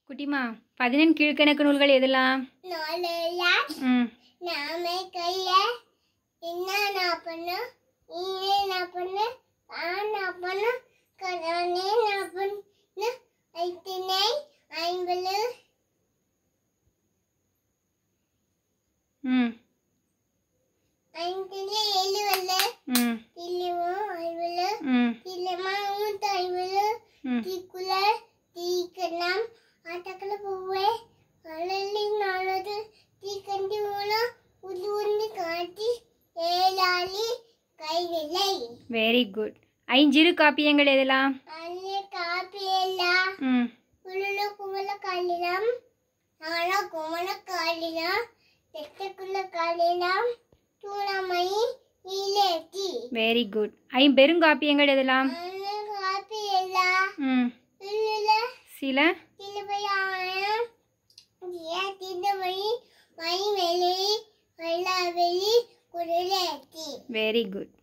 குட்டிமா பதினெண் கீழ்கணக்கு நூல்கள் எதெல்லாம் நாளையில ம் நாம கையில என்ன நான் பண்ண நீயே நான் பண்ண நான் நான் பண்ண கடனே நான் பண்ண ஐத்தினை ஐம்பது ம் ஐந்தில எழுபது ம் இல்லவும் ஐம்பது ம் இல்லமா மூத்த ஐம்பது ம் தீக்குள்ள தீக்கணம் ஆட்டக்குள்ள போவே அழலி நாளது தீக்கண்டி மூலம் உது உந்து காட்டி ஏழாளி கைவிலை வெரி குட் ஐஞ்சிறு காப்பியங்கள் எதெல்லாம் அள்ளி காப்பி எல்லாம் ம் உள்ள குமல காலிலம் நாளா குமல காலிலம் தெற்குள்ள காலிலம் தூணமணி இலேத்தி வெரி குட் ஐம்பெருங்காப்பியங்கள் எதெல்லாம் அள்ளி காப்பி எல்லாம் ம் உள்ள சில திருப்பயாயம் திண்டமணி மணி வெளி வெள்ளா வெளி குரலேத்தி வெரி குட்